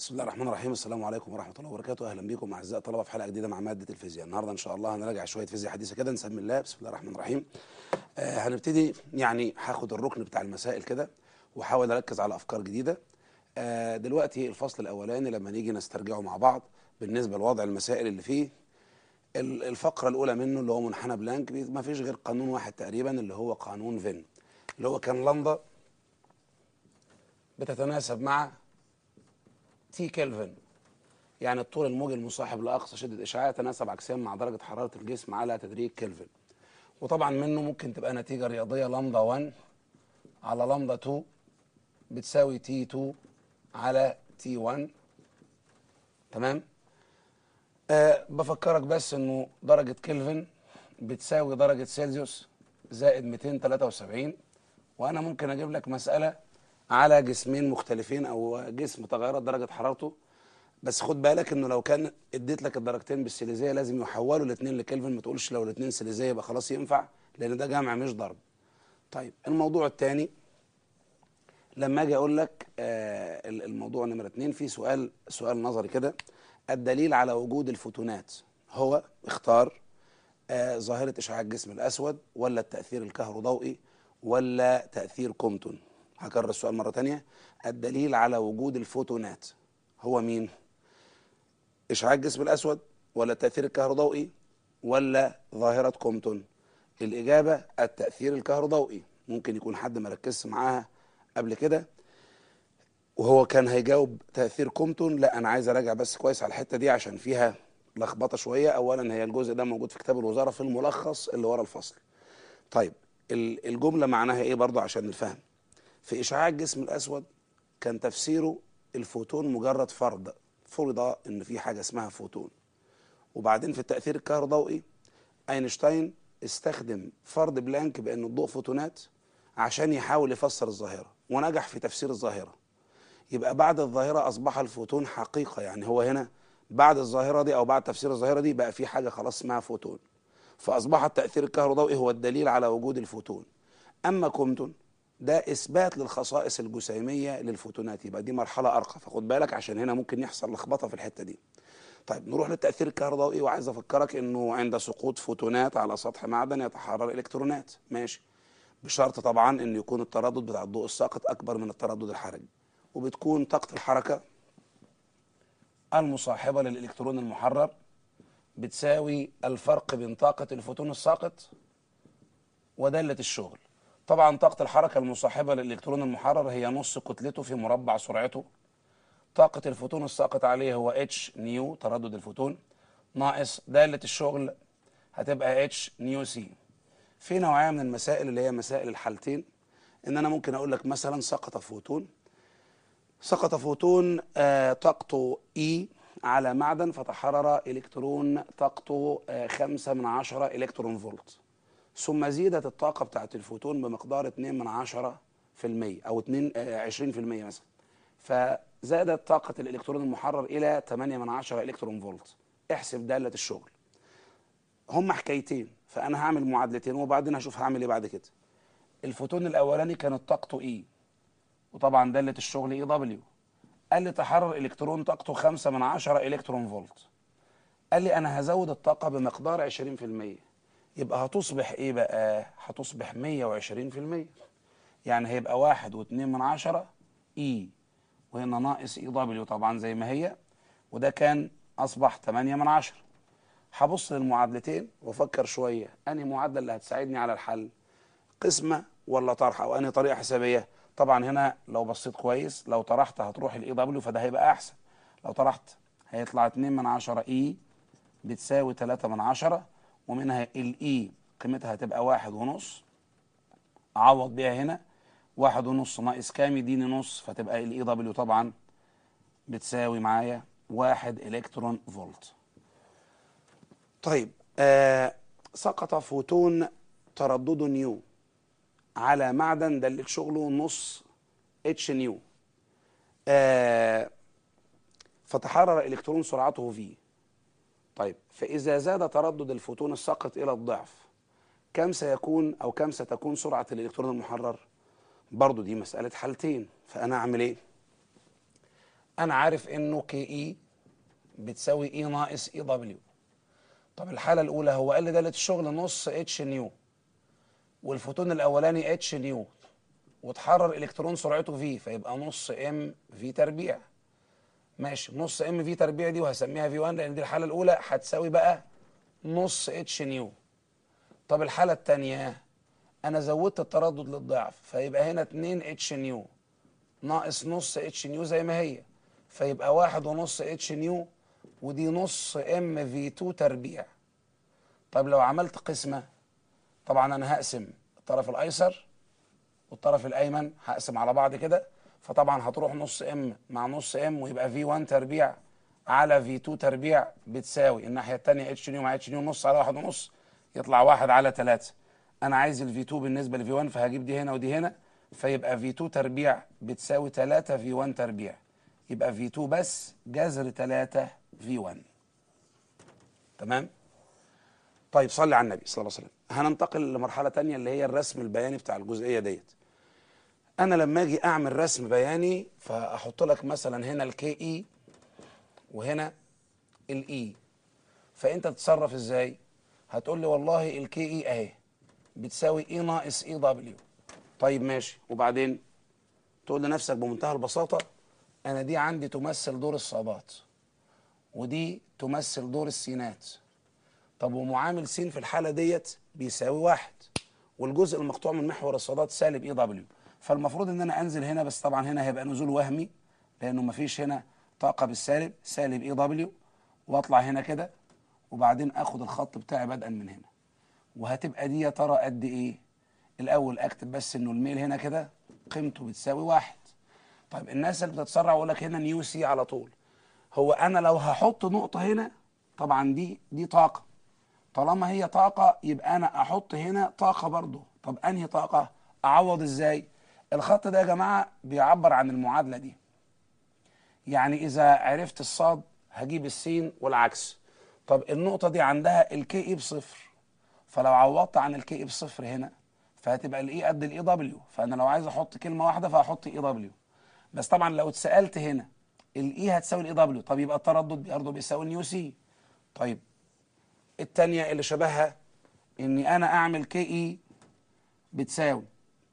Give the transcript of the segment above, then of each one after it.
بسم الله الرحمن الرحيم السلام عليكم ورحمه الله وبركاته اهلا بكم اعزائي الطلبه في حلقه جديده مع ماده الفيزياء النهارده ان شاء الله هنراجع شويه فيزياء حديثه كده نسمي الله بسم الله الرحمن الرحيم آه هنبتدي يعني هاخد الركن بتاع المسائل كده واحاول اركز على افكار جديده آه دلوقتي الفصل الاولاني لما نيجي نسترجعه مع بعض بالنسبه لوضع المسائل اللي فيه ال- الفقره الاولى منه اللي هو منحنى بلانك بي- ما فيش غير قانون واحد تقريبا اللي هو قانون فين اللي هو كان لمضه بتتناسب مع تي كلفن يعني الطول الموجي المصاحب لاقصى شده اشعاع يتناسب عكسيا مع درجه حراره الجسم على تدريج كلفن وطبعا منه ممكن تبقى نتيجه رياضيه لامدا 1 على لامدا 2 بتساوي تي 2 على تي 1 تمام أه بفكرك بس انه درجه كلفن بتساوي درجه سيلسيوس زائد 273 وانا ممكن اجيب لك مساله على جسمين مختلفين او جسم تغيرت درجه حرارته بس خد بالك انه لو كان اديت لك الدرجتين بالسيليزيه لازم يحولوا الاثنين لكلفن ما تقولش لو الاثنين سيليزيه يبقى خلاص ينفع لان ده جمع مش ضرب طيب الموضوع الثاني لما اجي اقول لك آه ال- الموضوع نمره اتنين في سؤال سؤال نظري كده الدليل على وجود الفوتونات هو اختار آه ظاهره اشعاع الجسم الاسود ولا التاثير الكهروضوئي ولا تاثير كومتون هكرر السؤال مره تانية الدليل على وجود الفوتونات هو مين اشعاع الجسم الاسود ولا التاثير الكهروضوئي ولا ظاهره كومتون الاجابه التاثير الكهروضوئي ممكن يكون حد ما ركزش معاها قبل كده وهو كان هيجاوب تاثير كومتون لا انا عايز اراجع بس كويس على الحته دي عشان فيها لخبطه شويه اولا هي الجزء ده موجود في كتاب الوزاره في الملخص اللي ورا الفصل طيب ال- الجمله معناها ايه برضو عشان الفهم في اشعاع الجسم الاسود كان تفسيره الفوتون مجرد فرض فرض ان في حاجه اسمها فوتون وبعدين في التاثير الكهروضوئي اينشتاين استخدم فرض بلانك بان الضوء فوتونات عشان يحاول يفسر الظاهره ونجح في تفسير الظاهره يبقى بعد الظاهره اصبح الفوتون حقيقه يعني هو هنا بعد الظاهره دي او بعد تفسير الظاهره دي بقى في حاجه خلاص اسمها فوتون فاصبح التاثير الكهروضوئي هو الدليل على وجود الفوتون اما كومتون ده اثبات للخصائص الجسيميه للفوتونات يبقى دي مرحله ارقى فخد بالك عشان هنا ممكن يحصل لخبطه في الحته دي طيب نروح للتاثير الكهروضوئي وعايز افكرك انه عند سقوط فوتونات على سطح معدن يتحرر الكترونات ماشي بشرط طبعا ان يكون التردد بتاع الضوء الساقط اكبر من التردد الحرجي وبتكون طاقه الحركه المصاحبه للالكترون المحرر بتساوي الفرق بين طاقه الفوتون الساقط وداله الشغل طبعا طاقه الحركه المصاحبه للالكترون المحرر هي نص كتلته في مربع سرعته طاقة الفوتون الساقط عليه هو اتش نيو تردد الفوتون ناقص دالة الشغل هتبقى اتش نيو سي في نوعية من المسائل اللي هي مسائل الحالتين ان انا ممكن اقول لك مثلا سقط فوتون سقط فوتون آه طاقته اي على معدن فتحرر الكترون طاقته آه خمسة من عشرة الكترون فولت ثم زيدت الطاقة بتاعت الفوتون بمقدار 2 من عشرة في المية أو 2 آه 20 في المية مثلا فزادت طاقة الإلكترون المحرر إلى 8 من عشرة إلكترون فولت احسب دالة الشغل هم حكايتين فأنا هعمل معادلتين وبعدين هشوف هعمل إيه بعد كده الفوتون الأولاني كانت طاقته إي وطبعا دالة الشغل إي دبليو قال لي تحرر إلكترون طاقته 5 من عشرة إلكترون فولت قال لي أنا هزود الطاقة بمقدار 20% يبقى هتصبح إيه بقى؟ هتصبح 120% يعني هيبقى واحد واتنين من عشرة إي وهنا ناقص اي دبليو طبعا زي ما هي وده كان اصبح 8 من 10 هبص للمعادلتين وافكر شويه انهي معادله اللي هتساعدني على الحل قسمه ولا طرح او انهي طريقه حسابيه طبعا هنا لو بصيت كويس لو طرحت هتروح الاي دبليو فده هيبقى احسن لو طرحت هيطلع 2 من 10 اي بتساوي 3 من 10 ومنها الاي قيمتها هتبقى واحد ونص اعوض بيها هنا واحد ونص ناقص كام يديني نص فتبقى الاي دبليو طبعا بتساوي معايا واحد الكترون فولت طيب آه سقط فوتون تردده نيو على معدن دلت شغله نص اتش نيو آه فتحرر الكترون سرعته في طيب فاذا زاد تردد الفوتون الساقط الى الضعف كم سيكون او كم ستكون سرعه الالكترون المحرر برضو دي مسألة حالتين فأنا أعمل إيه؟ انا عارف انه كي اي بتساوي اي ناقص اي دبليو طب الحاله الاولى هو قال لي داله الشغل نص اتش نيو والفوتون الاولاني اتش نيو وتحرر الكترون سرعته في فيبقى نص ام في تربيع ماشي نص ام في تربيع دي وهسميها في 1 لان دي الحاله الاولى هتساوي بقى نص اتش نيو طب الحاله الثانيه انا زودت التردد للضعف فيبقى هنا 2 اتش نيو ناقص نص اتش نيو زي ما هي فيبقى واحد ونص اتش نيو ودي نص ام في 2 تربيع طب لو عملت قسمه طبعا انا هقسم الطرف الايسر والطرف الايمن هقسم على بعض كده فطبعا هتروح نص ام مع نص ام ويبقى في 1 تربيع على في 2 تربيع بتساوي الناحيه الثانيه اتش نيو مع اتش نيو نص على واحد ونص يطلع واحد على 3 انا عايز الفي 2 بالنسبه لفي 1 فهجيب دي هنا ودي هنا فيبقى في 2 تربيع بتساوي 3 في 1 تربيع يبقى في 2 بس جذر 3 في 1 تمام طيب صلي على النبي صلى الله عليه وسلم هننتقل لمرحله تانية اللي هي الرسم البياني بتاع الجزئيه ديت انا لما اجي اعمل رسم بياني فاحط لك مثلا هنا الكي اي وهنا الاي فانت تتصرف ازاي هتقول لي والله الكي اي اهي بتساوي اي ناقص اي دبليو طيب ماشي وبعدين تقول لنفسك بمنتهى البساطه انا دي عندي تمثل دور الصادات ودي تمثل دور السينات طب ومعامل س في الحاله ديت بيساوي واحد والجزء المقطوع من محور الصادات سالب اي دبليو فالمفروض ان انا انزل هنا بس طبعا هنا هيبقى نزول وهمي لانه مفيش هنا طاقه بالسالب سالب اي دبليو واطلع هنا كده وبعدين اخد الخط بتاعي بدءا من هنا وهتبقى دي يا ترى قد ايه الاول اكتب بس انه الميل هنا كده قيمته بتساوي واحد طيب الناس اللي بتتسرع يقول لك هنا نيو سي على طول هو انا لو هحط نقطه هنا طبعا دي دي طاقه طالما هي طاقه يبقى انا احط هنا طاقه برضه طب انهي طاقه اعوض ازاي الخط ده يا جماعه بيعبر عن المعادله دي يعني اذا عرفت الصاد هجيب السين والعكس طب النقطه دي عندها الكي اي بصفر فلو عوضت عن الكي اي بصفر هنا فهتبقى الاي قد الاي دبليو فانا لو عايز احط كلمه واحده فهحط اي دبليو بس طبعا لو اتسالت هنا الاي هتساوي الاي دبليو طب يبقى التردد برضه بيساوي النيو سي طيب الثانيه اللي شبهها اني انا اعمل كي اي بتساوي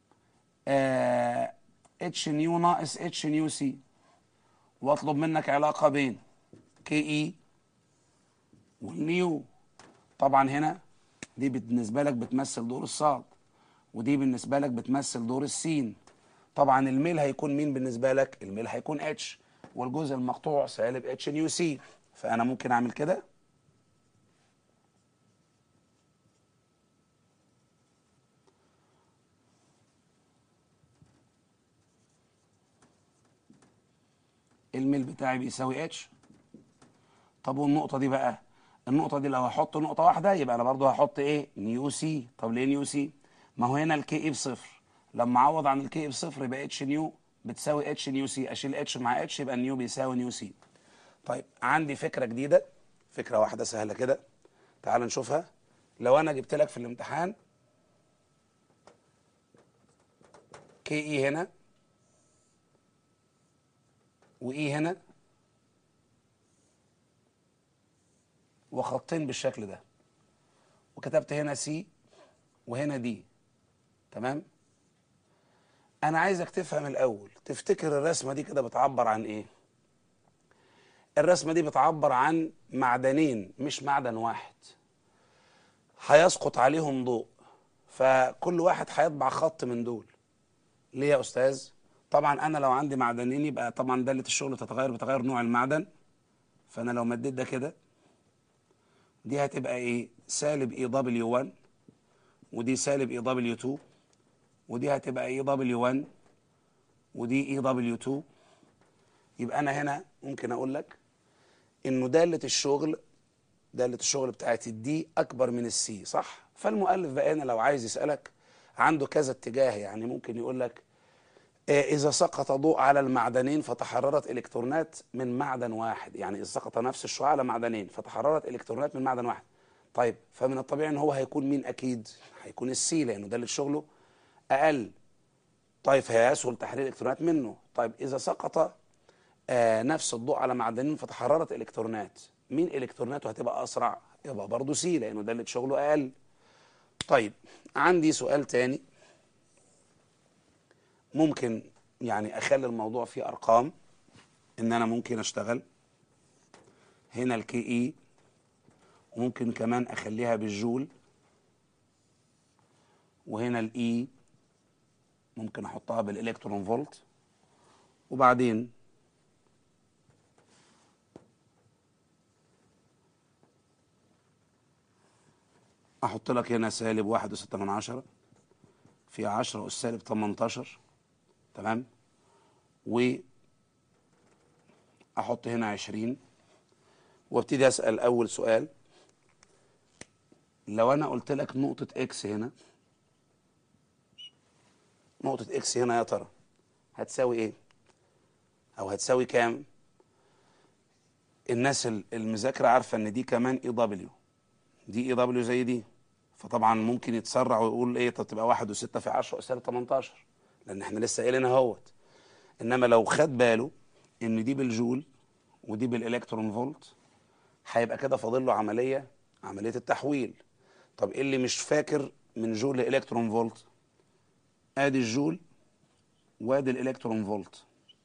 اتش نيو ناقص اتش نيو سي واطلب منك علاقه بين كي اي والنيو طبعا هنا دي بالنسبه لك بتمثل دور الصاد ودي بالنسبه لك بتمثل دور السين طبعا الميل هيكون مين بالنسبه لك الميل هيكون اتش والجزء المقطوع سالب اتش نيو سي فانا ممكن اعمل كده الميل بتاعي بيساوي اتش طب والنقطه دي بقى النقطه دي لو هحط نقطه واحده يبقى انا برضو هحط ايه نيو سي طب ليه نيو سي ما هو هنا الكي اي بصفر لما اعوض عن الكي اي بصفر يبقى اتش نيو بتساوي اتش نيو سي اشيل اتش مع اتش يبقى النيو بيساوي نيو سي طيب عندي فكره جديده فكره واحده سهله كده تعال نشوفها لو انا جبت لك في الامتحان كي اي هنا واي هنا وخطين بالشكل ده وكتبت هنا سي وهنا دي تمام انا عايزك تفهم الاول تفتكر الرسمه دي كده بتعبر عن ايه الرسمه دي بتعبر عن معدنين مش معدن واحد هيسقط عليهم ضوء فكل واحد هيطبع خط من دول ليه يا استاذ طبعا انا لو عندي معدنين يبقى طبعا داله الشغل تتغير بتغير نوع المعدن فانا لو مديت ده كده دي هتبقى ايه سالب اي دبليو 1 ودي سالب اي دبليو 2 ودي هتبقى اي دبليو 1 ودي اي دبليو 2 يبقى انا هنا ممكن اقول لك انه داله الشغل داله الشغل بتاعت الدي اكبر من السي صح فالمؤلف بقى هنا لو عايز يسالك عنده كذا اتجاه يعني ممكن يقول لك إذا سقط ضوء على المعدنين فتحررت إلكترونات من معدن واحد يعني إذا سقط نفس الشعاع على معدنين فتحررت إلكترونات من معدن واحد طيب فمن الطبيعي ان هو هيكون مين اكيد هيكون السي لانه ده اللي شغله اقل طيب فيسهل تحرير الالكترونات منه طيب اذا سقط آه نفس الضوء على معدنين فتحررت الكترونات مين الكتروناته هتبقى اسرع يبقى برضه سي لانه ده اللي شغله اقل طيب عندي سؤال تاني ممكن يعني اخلي الموضوع فيه ارقام ان انا ممكن اشتغل هنا الكي اي وممكن كمان اخليها بالجول وهنا الاي ممكن احطها بالالكترون فولت وبعدين احط لك هنا سالب واحد وستة من عشرة في عشرة أس سالب تمنتاشر تمام و احط هنا عشرين وابتدي اسأل اول سؤال لو انا قلت لك نقطة اكس هنا نقطة اكس هنا يا ترى هتساوي ايه او هتساوي كام الناس المذاكرة عارفة ان دي كمان اي دبليو دي اي دبليو زي دي فطبعا ممكن يتسرع ويقول ايه طب تبقى واحد وستة في عشرة أسالب 18 لان احنا لسه قايلين اهوت انما لو خد باله ان دي بالجول ودي بالالكترون فولت هيبقى كده فاضل له عمليه عمليه التحويل طب ايه اللي مش فاكر من جول لالكترون فولت ادي الجول وادي الالكترون فولت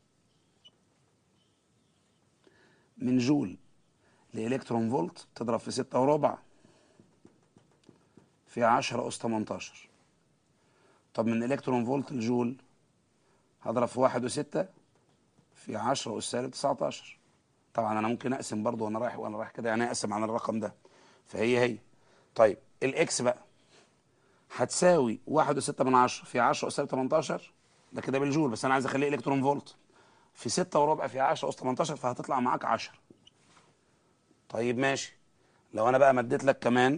من جول لالكترون فولت تضرب في ستة وربع في عشرة أس 18 طب من الكترون فولت الجول هضرب في واحد وستة في عشرة أس سالب 19 طبعا أنا ممكن أقسم برضو وأنا رايح وأنا رايح كده يعني أقسم على الرقم ده فهي هي طيب الإكس بقى هتساوي واحد وستة من عشرة في عشرة أس سالب 18 ده كده بالجول بس أنا عايز أخليه إلكترون فولت في ستة وربع في عشرة أس 18 فهتطلع معاك 10 طيب ماشي لو أنا بقى مديت لك كمان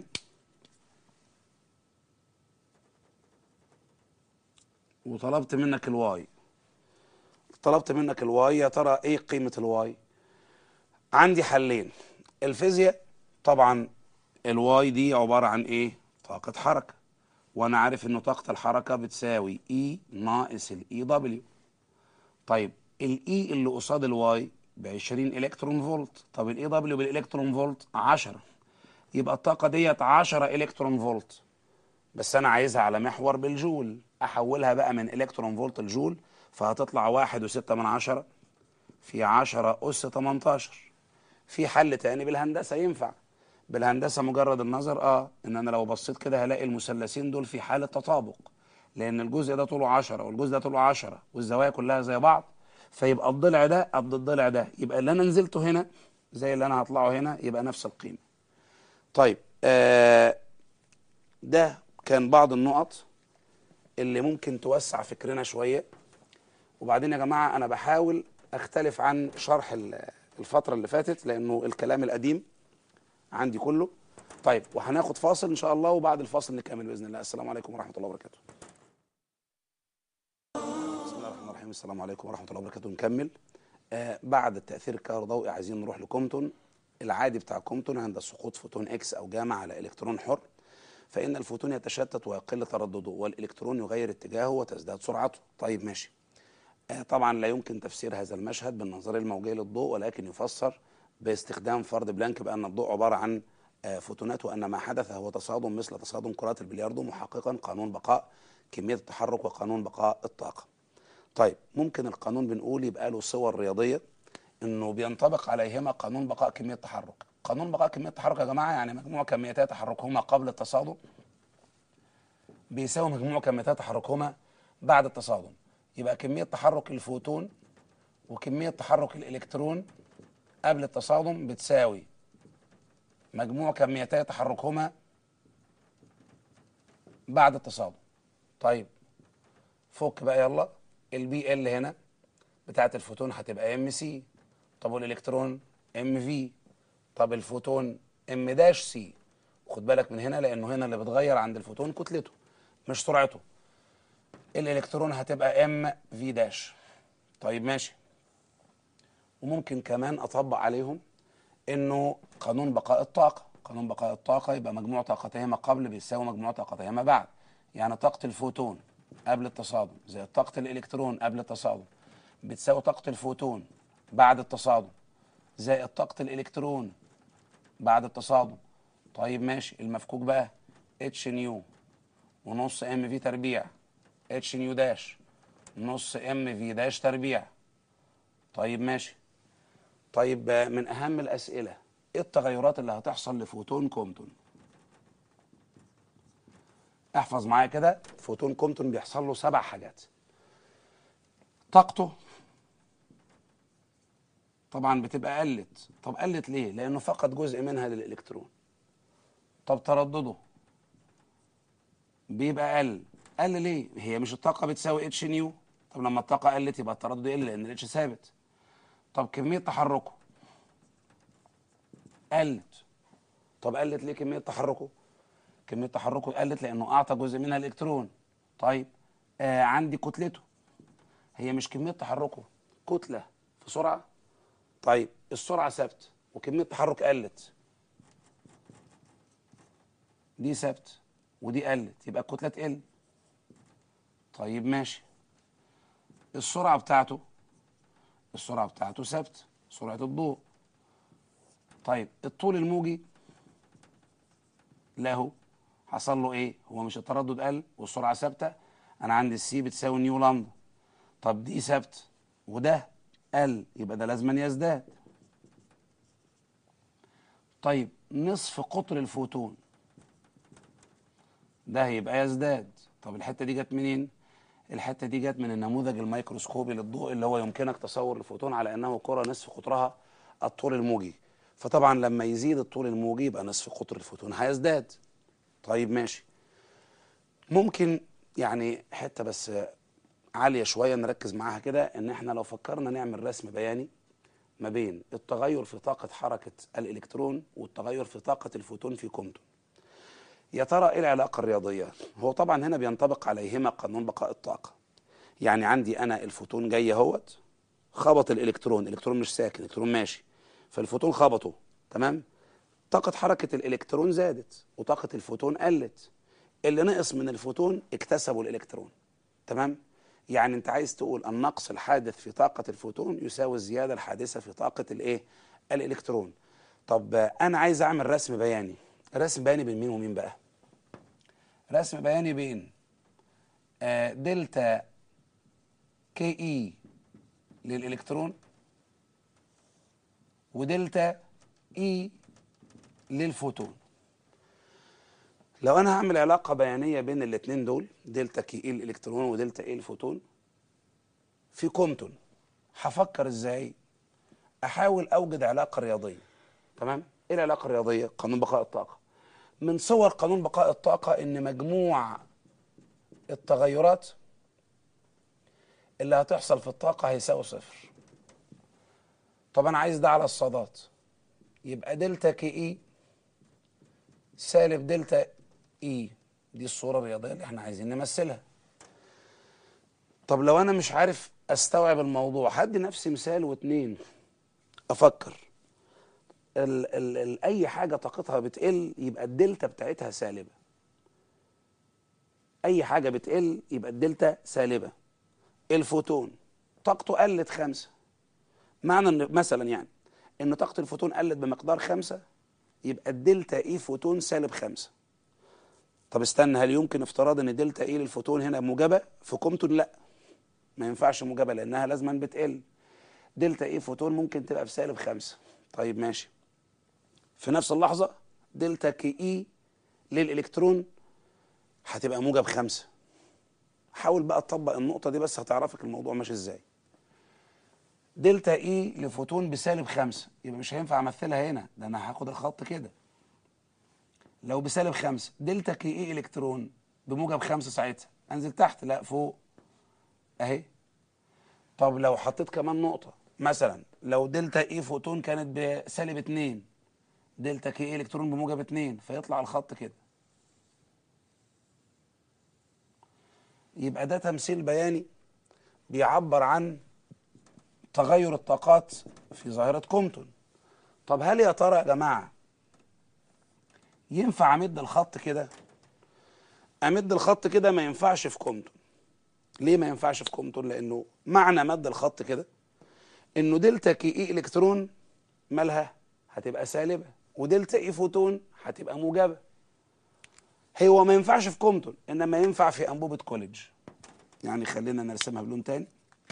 وطلبت منك الواي طلبت منك الواي يا ترى ايه قيمة الواي عندي حلين الفيزياء طبعا الواي دي عبارة عن ايه طاقة حركة وانا عارف ان طاقة الحركة بتساوي اي ناقص الاي دبليو طيب الاي اللي قصاد الواي ب 20 الكترون فولت طب الاي دبليو بالالكترون فولت 10 يبقى الطاقة ديت 10 الكترون فولت بس انا عايزها على محور بالجول احولها بقى من الكترون فولت لجول فهتطلع واحد وستة من عشرة في عشرة أس 18 في حل تاني بالهندسة ينفع بالهندسة مجرد النظر اه ان انا لو بصيت كده هلاقي المثلثين دول في حالة تطابق لان الجزء ده طوله 10 والجزء ده طوله 10 والزوايا كلها زي بعض فيبقى الضلع ده قد الضلع ده يبقى اللي انا نزلته هنا زي اللي انا هطلعه هنا يبقى نفس القيمة طيب آه ده كان بعض النقط اللي ممكن توسع فكرنا شوية وبعدين يا جماعة أنا بحاول أختلف عن شرح الفترة اللي فاتت لأنه الكلام القديم عندي كله طيب وهناخد فاصل إن شاء الله وبعد الفاصل نكمل بإذن الله السلام عليكم ورحمة الله وبركاته بسم الله الرحمن الرحيم السلام عليكم ورحمة الله وبركاته نكمل آه بعد التأثير الكهروضوئي عايزين نروح لكومتون العادي بتاع كومتون عند سقوط فوتون اكس او جاما على الكترون حر فإن الفوتون يتشتت ويقل تردده والإلكترون يغير اتجاهه وتزداد سرعته طيب ماشي آه طبعا لا يمكن تفسير هذا المشهد بالنظرية الموجية للضوء ولكن يفسر باستخدام فرض بلانك بأن الضوء عبارة عن آه فوتونات وأن ما حدث هو تصادم مثل تصادم كرات البلياردو محققا قانون بقاء كمية التحرك وقانون بقاء الطاقة طيب ممكن القانون بنقول يبقى له صور رياضية انه بينطبق عليهما قانون بقاء كمية التحرك قانون بقاء كمية التحرك يا جماعة يعني مجموع كميتي تحركهما قبل التصادم بيساوي مجموع كميتي تحركهما بعد التصادم يبقى كمية تحرك الفوتون وكمية تحرك الإلكترون قبل التصادم بتساوي مجموع كميتي تحركهما بعد التصادم طيب فك بقى يلا البي ال هنا بتاعت الفوتون هتبقى ام سي طب والالكترون ام في طب الفوتون ام داش سي خد بالك من هنا لانه هنا اللي بتغير عند الفوتون كتلته مش سرعته الالكترون هتبقى ام في داش طيب ماشي وممكن كمان اطبق عليهم انه قانون بقاء الطاقه قانون بقاء الطاقه يبقى مجموع طاقتهما قبل بيساوي مجموع طاقتهما بعد يعني طاقه الفوتون قبل التصادم زي طاقه الالكترون قبل التصادم بتساوي طاقه الفوتون بعد التصادم زائد طاقة الإلكترون بعد التصادم طيب ماشي المفكوك بقى اتش نيو ونص ام في تربيع اتش نيو داش نص ام في داش تربيع طيب ماشي طيب آه، من اهم الاسئله ايه التغيرات اللي هتحصل لفوتون كومتون احفظ معايا كده فوتون كومتون بيحصل له سبع حاجات طاقته طبعا بتبقى قلت طب قلت ليه لانه فقد جزء منها للالكترون طب تردده بيبقى قل قل ليه هي مش الطاقه بتساوي اتش نيو طب لما الطاقه قلت يبقى التردد يقل لان الاتش ثابت طب كميه تحركه قلت طب قلت ليه كميه تحركه كميه تحركه قلت لانه اعطى جزء منها الالكترون طيب آه عندي كتلته هي مش كميه تحركه كتله في سرعه طيب السرعه ثابت وكميه التحرك قلت دي ثابت ودي قلت يبقى الكتله تقل طيب ماشي السرعه بتاعته السرعه بتاعته ثابت سرعه الضوء طيب الطول الموجي له حصل له ايه هو مش التردد قل والسرعه ثابته انا عندي السي بتساوي نيو لامدا طب دي ثابت وده قل يبقى ده لازما يزداد طيب نصف قطر الفوتون ده هيبقى يزداد طب الحته دي جت منين الحته دي جت من النموذج الميكروسكوبي للضوء اللي هو يمكنك تصور الفوتون على انه كره نصف قطرها الطول الموجي فطبعا لما يزيد الطول الموجي يبقى نصف قطر الفوتون هيزداد طيب ماشي ممكن يعني حته بس عاليه شويه نركز معاها كده ان احنا لو فكرنا نعمل رسم بياني ما بين التغير في طاقه حركه الالكترون والتغير في طاقه الفوتون في كومتون يا ترى ايه العلاقه الرياضيه هو طبعا هنا بينطبق عليهما قانون بقاء الطاقه يعني عندي انا الفوتون جاي اهوت خبط الالكترون الالكترون مش ساكن الالكترون ماشي فالفوتون خبطه تمام طاقة حركة الإلكترون زادت وطاقة الفوتون قلت اللي نقص من الفوتون اكتسبوا الإلكترون تمام يعني أنت عايز تقول النقص الحادث في طاقة الفوتون يساوي الزيادة الحادثة في طاقة الإيه الإلكترون طب أنا عايز أعمل رسم بياني رسم بياني بين مين ومين بقى رسم بياني بين آه، دلتا كي إي للإلكترون ودلتا اي للفوتون لو انا هعمل علاقه بيانيه بين الاثنين دول دلتا كي اي الالكترون ودلتا اي الفوتون في كومتون هفكر ازاي احاول اوجد علاقه رياضيه تمام ايه العلاقه الرياضيه قانون بقاء الطاقه من صور قانون بقاء الطاقه ان مجموع التغيرات اللي هتحصل في الطاقه هيساوي صفر طب انا عايز ده على الصادات يبقى دلتا كي اي سالب دلتا اي دي الصوره الرياضيه اللي احنا عايزين نمثلها طب لو انا مش عارف استوعب الموضوع هدي نفسي مثال واتنين افكر ال ال ال اي حاجه طاقتها بتقل يبقى الدلتا بتاعتها سالبه اي حاجه بتقل يبقى الدلتا سالبه الفوتون طاقته قلت خمسة معنى ان مثلا يعني ان طاقه الفوتون قلت بمقدار خمسة يبقى الدلتا اي فوتون سالب خمسة طب استنى هل يمكن افتراض ان دلتا اي للفوتون هنا موجبه في كومتون لا ما ينفعش موجبه لانها لازما بتقل دلتا اي فوتون ممكن تبقى بسالب خمسة طيب ماشي في نفس اللحظه دلتا كي اي للالكترون هتبقى موجب خمسة حاول بقى تطبق النقطه دي بس هتعرفك الموضوع ماشي ازاي دلتا اي لفوتون بسالب خمسة يبقى مش هينفع امثلها هنا ده انا هاخد الخط كده لو بسالب خمسة دلتا كي اي الكترون بموجب خمسة ساعتها انزل تحت لا فوق اهي طب لو حطيت كمان نقطة مثلا لو دلتا اي فوتون كانت بسالب اتنين دلتا كي اي الكترون بموجب اتنين فيطلع الخط كده يبقى ده تمثيل بياني بيعبر عن تغير الطاقات في ظاهرة كومتون طب هل يا ترى يا جماعة ينفع أمد الخط كده أمد الخط كده ما ينفعش في كومتون ليه ما ينفعش في كومتون لأنه معنى مد الخط كده انه دلتا كي اي الكترون مالها هتبقى سالبه ودلتا اي فوتون هتبقى موجبه هو ما ينفعش في كومتون انما ينفع في انبوبه كوليدج يعني خلينا نرسمها بلون تاني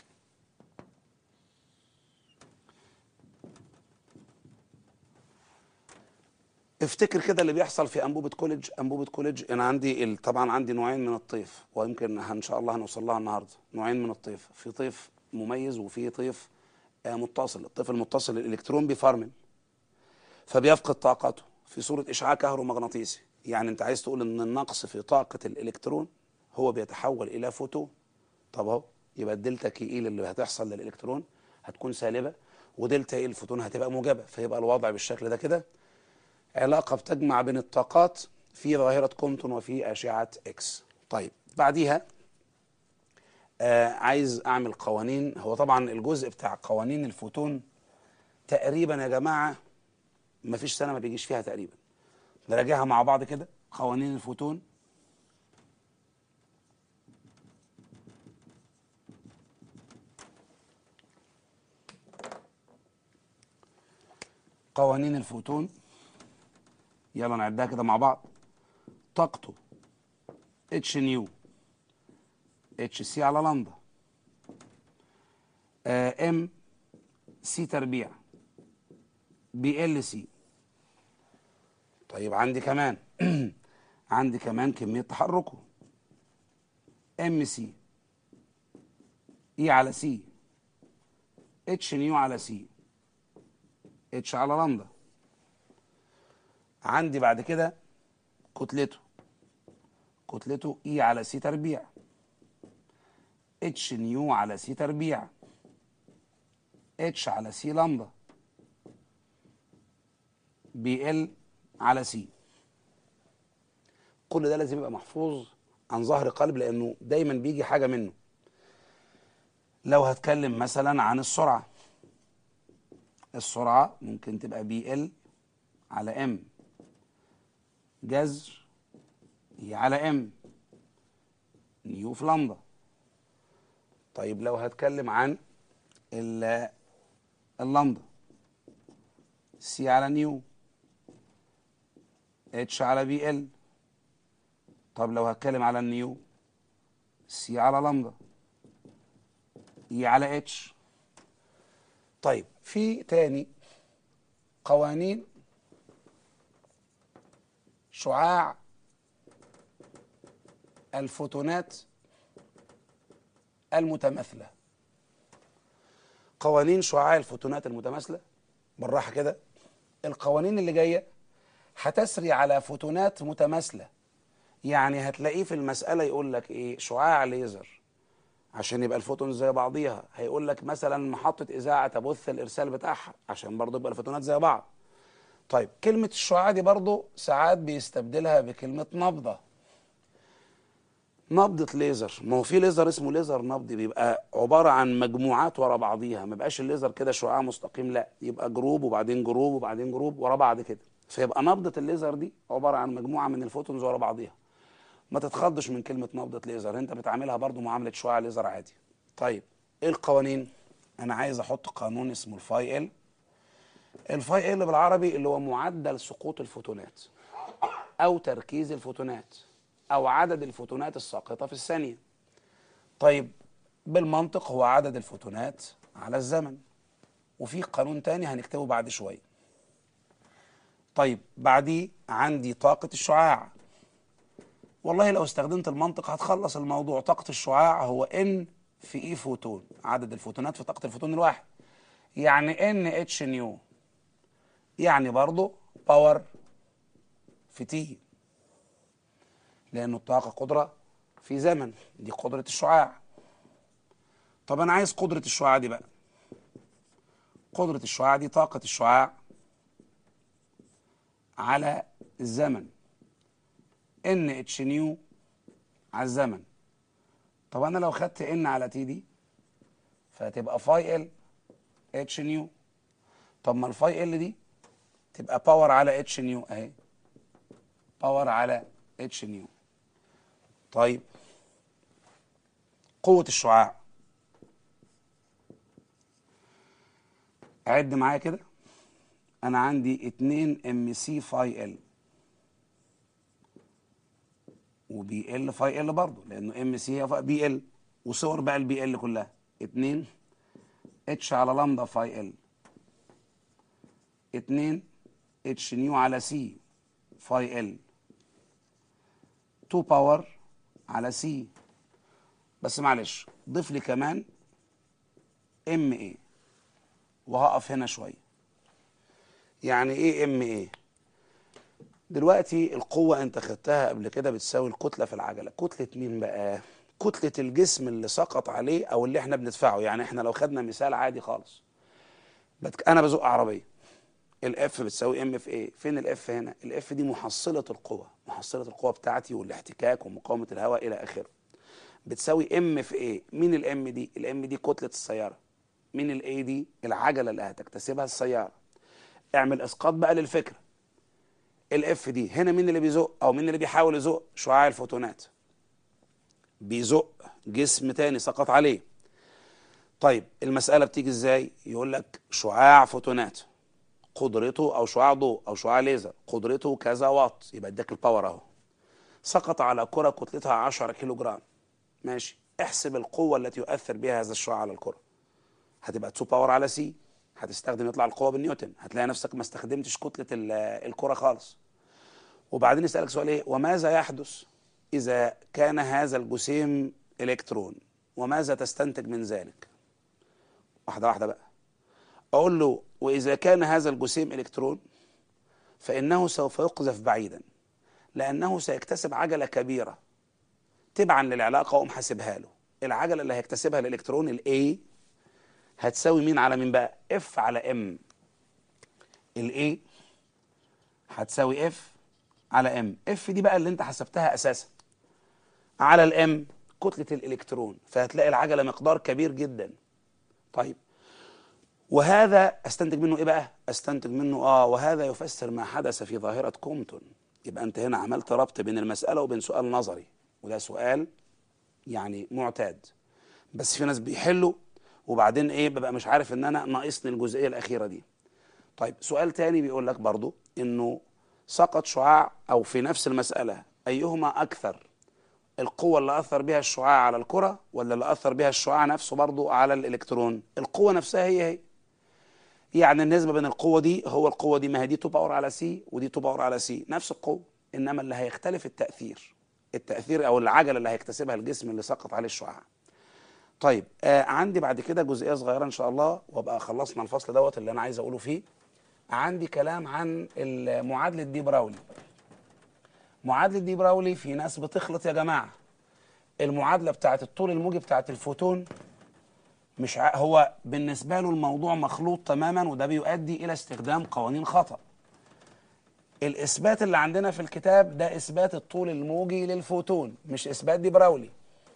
افتكر كده اللي بيحصل في انبوبه كوليدج انبوبه كوليدج انا عندي ال- طبعا عندي نوعين من الطيف ويمكن ان شاء الله هنوصل لها النهارده نوعين من الطيف في طيف مميز وفي طيف آه، متصل الطيف المتصل الالكترون بيفرمل فبيفقد طاقته في صوره اشعاع كهرومغناطيسي يعني انت عايز تقول ان النقص في طاقه الالكترون هو بيتحول الى فوتون طب اهو يبقى الدلتا كي اي اللي هتحصل للالكترون هتكون سالبه ودلتا اي الفوتون هتبقى موجبه فيبقى الوضع بالشكل ده كده علاقة بتجمع بين الطاقات في ظاهرة كومتون وفي أشعة إكس طيب بعديها آه عايز أعمل قوانين هو طبعا الجزء بتاع قوانين الفوتون تقريبا يا جماعة مفيش سنة ما بيجيش فيها تقريبا نراجعها مع بعض كده قوانين الفوتون قوانين الفوتون يلا نعدها كده مع بعض طاقته اتش نيو اتش سي على لامدا آه ام سي تربيع بي ال سي طيب عندي كمان عندي كمان كمية تحركه ام سي اي على سي اتش نيو على سي اتش على لامدا عندي بعد كده كتلته كتلته اي على سي تربيع اتش نيو على سي تربيع اتش على سي لامدا بي ال على سي كل ده لازم يبقى محفوظ عن ظهر قلب لانه دايما بيجي حاجه منه لو هتكلم مثلا عن السرعه السرعه ممكن تبقى بي ال على ام جذر هي على ام نيو في لامدا طيب لو هتكلم عن ال- اللامدا سي على نيو اتش على بي ال طب لو هتكلم على النيو سي على لامدا اي على اتش طيب في تاني قوانين شعاع الفوتونات المتماثلة قوانين شعاع الفوتونات المتماثلة بالراحة كده القوانين اللي جاية هتسري على فوتونات متماثلة يعني هتلاقيه في المسألة يقول لك ايه شعاع ليزر عشان يبقى الفوتون زي بعضيها هيقول لك مثلا محطة إذاعة تبث الإرسال بتاعها عشان برضه يبقى الفوتونات زي بعض طيب كلمة الشعاع دي برضه ساعات بيستبدلها بكلمة نبضة نبضة ليزر ما هو في ليزر اسمه ليزر نبضي بيبقى عبارة عن مجموعات ورا بعضيها ما بقاش الليزر كده شعاع مستقيم لا يبقى جروب وبعدين جروب وبعدين جروب ورا بعض كده فيبقى نبضة الليزر دي عبارة عن مجموعة من الفوتونز ورا بعضيها ما تتخضش من كلمة نبضة ليزر انت بتعاملها برضو معاملة شعاع ليزر عادي طيب ايه القوانين انا عايز احط قانون اسمه الفاي ال الفاي ال بالعربي اللي هو معدل سقوط الفوتونات او تركيز الفوتونات او عدد الفوتونات الساقطة في الثانية طيب بالمنطق هو عدد الفوتونات على الزمن وفي قانون تاني هنكتبه بعد شوية طيب بعديه عندي طاقة الشعاع والله لو استخدمت المنطق هتخلص الموضوع طاقة الشعاع هو ان في اي فوتون عدد الفوتونات في طاقة الفوتون الواحد يعني ان اتش نيو يعني برضو باور في تي لأنه الطاقة قدرة في زمن دي قدرة الشعاع طب أنا عايز قدرة الشعاع دي بقى قدرة الشعاع دي طاقة الشعاع على الزمن ان اتش نيو على الزمن طب انا لو خدت ان على تي دي فهتبقى فاي ال اتش نيو طب ما الفاي ال دي تبقى باور على اتش نيو اهي باور على اتش نيو طيب قوة الشعاع عد معايا كده انا عندي 2 ام سي فاي ال وبي ال فاي ال برضه لانه ام سي هي بي ال وصور بقى البي ال كلها 2 اتش على لامدا فاي ال 2 اتش نيو على سي فاي ال 2 باور على سي بس معلش ضيف لي كمان ام ايه وهقف هنا شويه يعني ايه ام ايه دلوقتي القوة انت خدتها قبل كده بتساوي الكتلة في العجلة كتلة مين بقى كتلة الجسم اللي سقط عليه او اللي احنا بندفعه يعني احنا لو خدنا مثال عادي خالص بتك... انا بزق عربية الاف بتساوي ام في ايه فين الاف هنا الاف دي محصلة القوة محصلة القوة بتاعتي والاحتكاك ومقاومة الهواء الى اخره بتساوي ام في ايه مين الام دي الام دي كتلة السيارة مين الاي دي العجلة اللي هتكتسبها السيارة اعمل اسقاط بقى للفكره الاف دي هنا مين اللي بيزق او مين اللي بيحاول يزق شعاع الفوتونات بيزق جسم تاني سقط عليه طيب المسألة بتيجي ازاي يقول لك شعاع فوتونات قدرته او شعاع ضوء او شعاع ليزر قدرته كذا واط يبقى اداك الباور اهو سقط على كرة كتلتها 10 كيلو جرام ماشي احسب القوة التي يؤثر بها هذا الشعاع على الكرة هتبقى 2 باور على سي هتستخدم يطلع القوه بالنيوتن هتلاقي نفسك ما استخدمتش كتله الكره خالص وبعدين يسالك سؤال ايه وماذا يحدث اذا كان هذا الجسيم الكترون وماذا تستنتج من ذلك واحده واحده بقى اقول له واذا كان هذا الجسيم الكترون فانه سوف يقذف بعيدا لانه سيكتسب عجله كبيره تبعا للعلاقه اقوم حاسبها له العجله اللي هيكتسبها الالكترون الاي هتساوي مين على مين بقى اف على ام الاي هتساوي اف على ام اف دي بقى اللي انت حسبتها اساسا على الام كتله الالكترون فهتلاقي العجله مقدار كبير جدا طيب وهذا استنتج منه ايه بقى استنتج منه اه وهذا يفسر ما حدث في ظاهره كومتون يبقى انت هنا عملت ربط بين المساله وبين سؤال نظري وده سؤال يعني معتاد بس في ناس بيحلوا وبعدين ايه ببقى مش عارف ان انا ناقصني الجزئيه الاخيره دي طيب سؤال تاني بيقول لك برضو انه سقط شعاع او في نفس المساله ايهما اكثر القوه اللي اثر بها الشعاع على الكره ولا اللي اثر بها الشعاع نفسه برضو على الالكترون القوه نفسها هي هي يعني النسبه بين القوه دي هو القوه دي ما هي دي 2 باور على سي ودي 2 باور على سي نفس القوه انما اللي هيختلف التاثير التاثير او العجله اللي هيكتسبها الجسم اللي سقط عليه الشعاع طيب آه عندي بعد كده جزئيه صغيره ان شاء الله وابقى خلصنا الفصل دوت اللي انا عايز اقوله فيه عندي كلام عن معادله دي براولي معادله دي براولي في ناس بتخلط يا جماعه المعادله بتاعت الطول الموجي بتاعت الفوتون مش ع... هو بالنسبه له الموضوع مخلوط تماما وده بيؤدي الى استخدام قوانين خطا الاثبات اللي عندنا في الكتاب ده اثبات الطول الموجي للفوتون مش اثبات دي براولي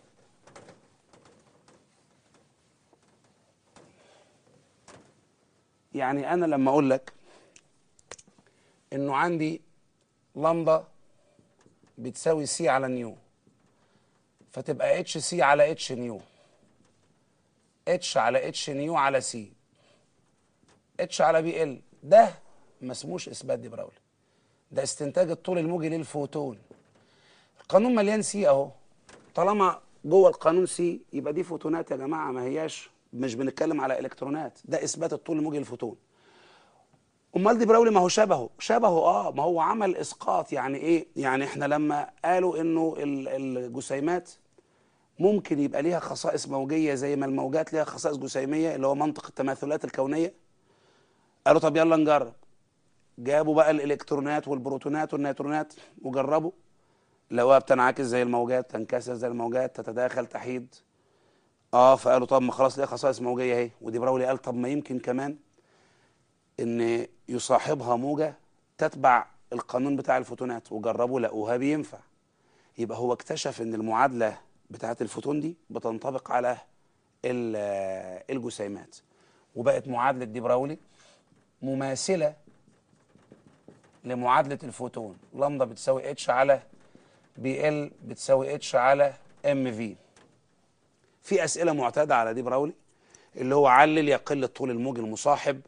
يعني انا لما اقول لك انه عندي لامدا بتساوي سي على نيو فتبقى اتش سي على اتش نيو اتش على اتش نيو على سي اتش على بي ال ده ما اسموش اثبات دي براولي ده استنتاج الطول الموجي للفوتون القانون مليان سي اهو طالما جوه القانون سي يبقى دي فوتونات يا جماعه ما هياش مش بنتكلم على الكترونات ده اثبات الطول الموجي للفوتون امال دي براولي ما هو شبهه شبهه اه ما هو عمل اسقاط يعني ايه يعني احنا لما قالوا انه الجسيمات ممكن يبقى ليها خصائص موجيه زي ما الموجات ليها خصائص جسيميه اللي هو منطق التماثلات الكونيه قالوا طب يلا نجرب جابوا بقى الالكترونات والبروتونات والنيوترونات وجربوا لقوها بتنعكس زي الموجات تنكسر زي الموجات تتداخل تحيد اه فقالوا طب ما خلاص ليها خصائص موجيه اهي ودي براولي قال طب ما يمكن كمان ان يصاحبها موجه تتبع القانون بتاع الفوتونات وجربوا لقوها بينفع يبقى هو اكتشف ان المعادله بتاعه الفوتون دي بتنطبق على الجسيمات وبقت معادله دي براولي مماثله لمعادله الفوتون لامدا بتساوي اتش على بي ال بتساوي اتش على ام في في اسئله معتاده على دي براولي اللي هو علل يقل الطول الموجي المصاحب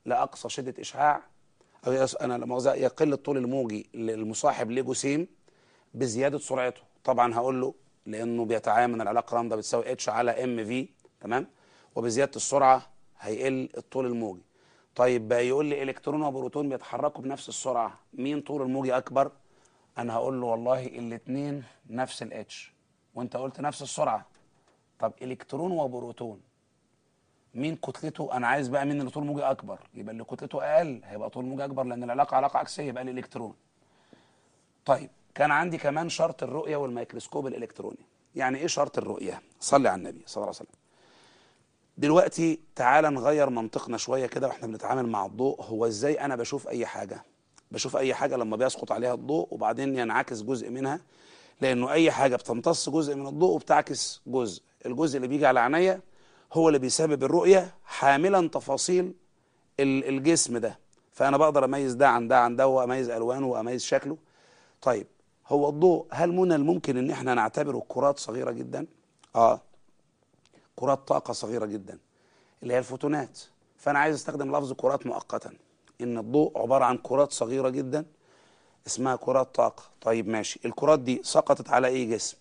لاقصى شده اشعاع او يس- انا لا مؤاخذة يقل الطول الموجي للمصاحب لجسيم بزياده سرعته طبعا هقول له لانه بيتعامل العلاقه لامدا بتساوي اتش على ام في تمام وبزياده السرعه هيقل الطول الموجي طيب بقى يقول لي الكترون وبروتون بيتحركوا بنفس السرعه مين طول الموجي اكبر انا هقول له والله الاثنين نفس الاتش وانت قلت نفس السرعه طب الكترون وبروتون مين كتلته انا عايز بقى مين اللي طول موجي اكبر يبقى اللي كتلته اقل هيبقى طول موجي اكبر لان العلاقه علاقه عكسيه يبقى الالكترون طيب كان عندي كمان شرط الرؤيه والميكروسكوب الالكتروني يعني ايه شرط الرؤيه صلي على النبي صلى الله عليه وسلم دلوقتي تعالى نغير منطقنا شويه كده واحنا بنتعامل مع الضوء هو ازاي انا بشوف اي حاجه بشوف اي حاجه لما بيسقط عليها الضوء وبعدين ينعكس جزء منها لانه اي حاجه بتمتص جزء من الضوء وبتعكس جزء الجزء اللي بيجي على عينيا هو اللي بيسبب الرؤيه حاملا تفاصيل ال- الجسم ده فانا بقدر اميز ده عن ده عن ده واميز الوانه واميز شكله طيب هو الضوء هل من الممكن ان احنا نعتبره كرات صغيره جدا اه كرات طاقه صغيره جدا اللي هي الفوتونات فانا عايز استخدم لفظ كرات مؤقتا ان الضوء عباره عن كرات صغيره جدا اسمها كرات طاقه طيب ماشي الكرات دي سقطت على اي جسم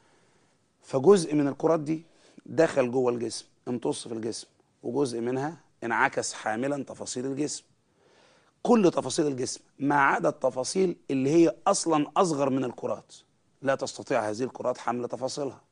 فجزء من الكرات دي دخل جوه الجسم امتص في الجسم وجزء منها انعكس حاملا تفاصيل الجسم كل تفاصيل الجسم ما عدا التفاصيل اللي هي اصلا اصغر من الكرات لا تستطيع هذه الكرات حمل تفاصيلها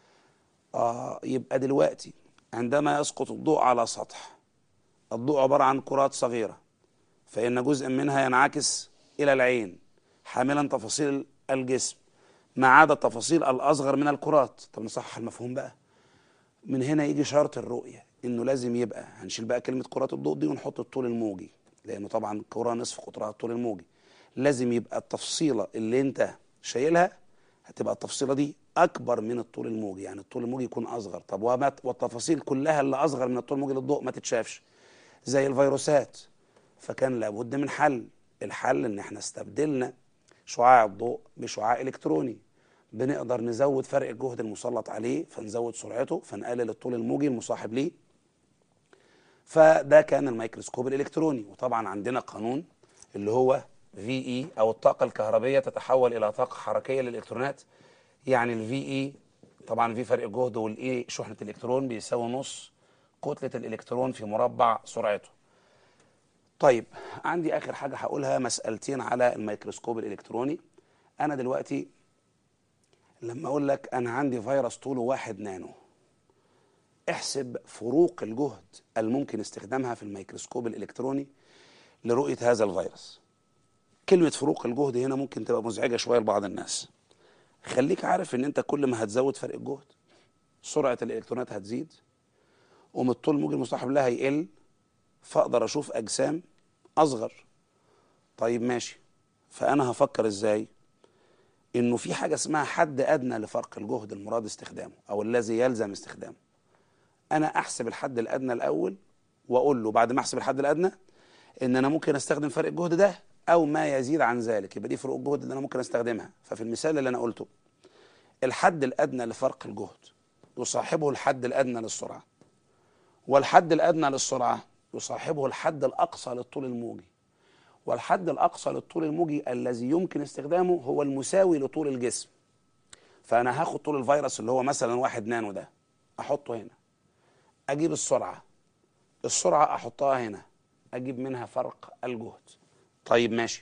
آه يبقى دلوقتي عندما يسقط الضوء على سطح الضوء عبارة عن كرات صغيرة فإن جزء منها ينعكس إلى العين حاملا تفاصيل الجسم ما عدا التفاصيل الأصغر من الكرات طب نصحح المفهوم بقى من هنا يجي شرط الرؤية إنه لازم يبقى هنشيل بقى كلمة كرات الضوء دي ونحط الطول الموجي لأنه طبعا كرة نصف قطرها الطول الموجي لازم يبقى التفصيلة اللي أنت شايلها هتبقى التفصيلة دي أكبر من الطول الموجي يعني الطول الموجي يكون أصغر طب وما والتفاصيل كلها اللي أصغر من الطول الموجي للضوء ما تتشافش زي الفيروسات فكان لابد من حل الحل ان احنا استبدلنا شعاع الضوء بشعاع الكتروني بنقدر نزود فرق الجهد المسلط عليه فنزود سرعته فنقلل الطول الموجي المصاحب ليه فده كان الميكروسكوب الالكتروني وطبعا عندنا قانون اللي هو في اي او الطاقه الكهربيه تتحول الى طاقه حركيه للالكترونات يعني الفي اي طبعا في فرق جهد والاي شحنه الالكترون بيساوي نص كتله الالكترون في مربع سرعته طيب عندي اخر حاجه هقولها مسالتين على الميكروسكوب الالكتروني انا دلوقتي لما اقول لك انا عندي فيروس طوله واحد نانو احسب فروق الجهد الممكن استخدامها في الميكروسكوب الالكتروني لرؤيه هذا الفيروس كلمه فروق الجهد هنا ممكن تبقى مزعجه شويه لبعض الناس خليك عارف ان انت كل ما هتزود فرق الجهد سرعه الالكترونات هتزيد ومن الطول الموجي المصاحب لها هيقل فاقدر اشوف اجسام اصغر طيب ماشي فانا هفكر ازاي انه في حاجه اسمها حد ادنى لفرق الجهد المراد استخدامه او الذي يلزم استخدامه انا احسب الحد الادنى الاول واقول له بعد ما احسب الحد الادنى ان انا ممكن استخدم فرق الجهد ده او ما يزيد عن ذلك يبقى دي فروق الجهد اللي انا ممكن استخدمها ففي المثال اللي انا قلته الحد الادنى لفرق الجهد يصاحبه الحد الادنى للسرعه والحد الادنى للسرعه يصاحبه الحد الاقصى للطول الموجي والحد الاقصى للطول الموجي الذي يمكن استخدامه هو المساوي لطول الجسم فانا هاخد طول الفيروس اللي هو مثلا واحد نانو ده احطه هنا اجيب السرعه السرعه احطها هنا اجيب منها فرق الجهد طيب ماشي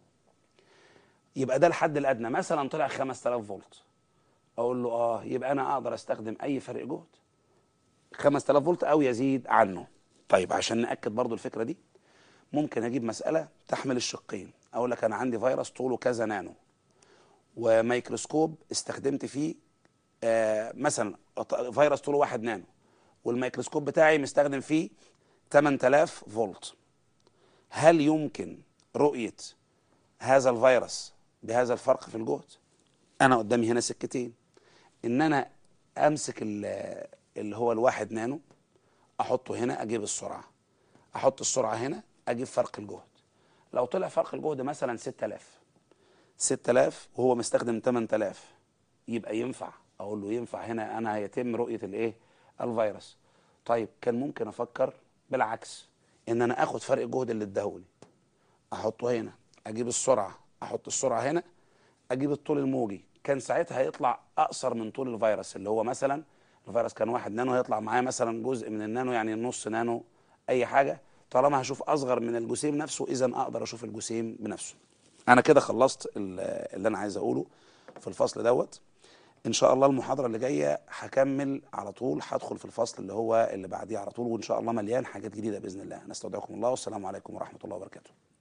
يبقى ده الحد الادنى مثلا طلع 5000 فولت اقول له اه يبقى انا اقدر استخدم اي فرق جهد 5000 فولت او يزيد عنه طيب عشان ناكد برضو الفكره دي ممكن اجيب مساله تحمل الشقين اقول لك انا عندي فيروس طوله كذا نانو وميكروسكوب استخدمت فيه آه مثلا فيروس طوله 1 نانو والميكروسكوب بتاعي مستخدم فيه 8000 فولت هل يمكن رؤيه هذا الفيروس بهذا الفرق في الجهد انا قدامي هنا سكتين ان انا امسك اللي هو الواحد نانو احطه هنا اجيب السرعه احط السرعه هنا اجيب فرق الجهد لو طلع فرق الجهد مثلا 6000 6000 وهو مستخدم 8000 يبقى ينفع اقول له ينفع هنا انا هيتم رؤيه الايه الفيروس طيب كان ممكن افكر بالعكس ان انا اخد فرق الجهد اللي اداهولي احطه هنا اجيب السرعه احط السرعه هنا اجيب الطول الموجي كان ساعتها هيطلع اقصر من طول الفيروس اللي هو مثلا الفيروس كان واحد نانو هيطلع معايا مثلا جزء من النانو يعني نص نانو اي حاجه طالما هشوف اصغر من الجسيم نفسه اذا اقدر اشوف الجسيم بنفسه انا كده خلصت ال- اللي انا عايز اقوله في الفصل دوت ان شاء الله المحاضره اللي جايه هكمل على طول هدخل في الفصل اللي هو اللي بعديه على طول وان شاء الله مليان حاجات جديده باذن الله نستودعكم الله والسلام عليكم ورحمه الله وبركاته